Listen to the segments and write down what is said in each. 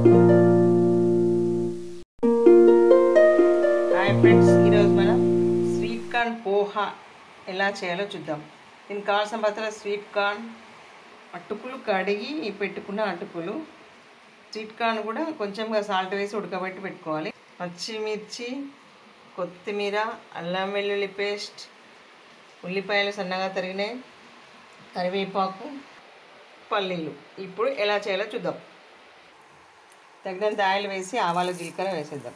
hi friends ఈరోజు మనం sweet corn poha ఎలా చేయాలో చూద్దాం దీనికి కావాల్సిన పదార్థాలు స్వీట్ కార్న్ అటుకులు కడిగి పెట్టుకున్న అటుకులు స్వీట్ కార్న్ కూడా కొంచెంగా సాల్ట్ వేసి ఉడకబెట్టి పెట్టుకోవాలి పచ్చిమిర్చి కొత్తిమీర అల్లం వెల్లుల్లి పేస్ట్ ఉల్లిపాయలు సన్నగా తరిగినాయి కరివేపాకు పల్లీలు ఇప్పుడు ఎలా చేయాలో చూద్దాం తగినంత ఆయిల్ వేసి ఆవాలు జీలకర్ర వేసేద్దాం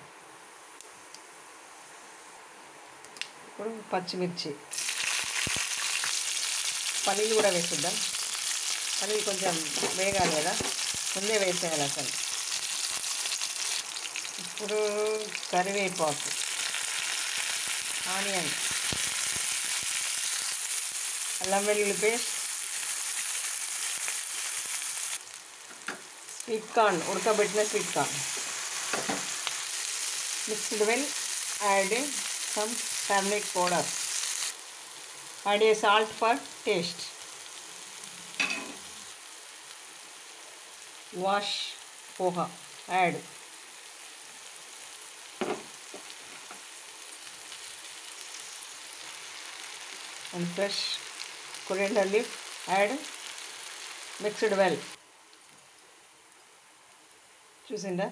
ఇప్పుడు పచ్చిమిర్చి పల్లీలు కూడా వేసేద్దాం పల్లీలు కొంచెం వేగాలి కదా ముందే వేసేయాలి అసలు ఇప్పుడు కరివేపాకు ఆనియన్ అల్లం వెల్లుల్లి పేస్ట్ స్వీట్ కార్న్ ఉడకబెట్టిన sweet corn mixed well add some turmeric powder add a salt for taste wash poha add and fresh coriander leaf add mixed well చూసిందా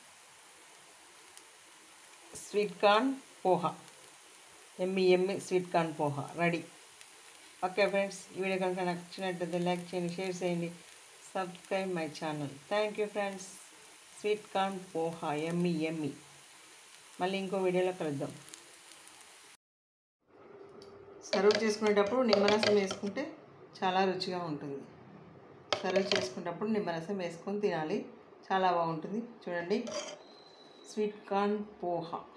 స్వీట్ కార్న్ పోహా ఎమ్మి ఎమ్మి sweet corn poha ready okay friends ఈ video కనుక నచ్చినట్లయితే like చేయండి share చేయండి subscribe my channel thank you friends sweet corn poha ఎమ్మి ఎమ్మి మళ్ళీ ఇంకో వీడియోలో కలుద్దాం సర్వ్ చేసుకునేటప్పుడు నిమ్మరసం వేసుకుంటే చాలా రుచిగా ఉంటుంది సర్వ్ చేసుకునేటప్పుడు నిమ్మరసం వేసుకొని తినాలి చాలా బాగుంటుంది చూడండి స్వీట్ కార్న్ పోహా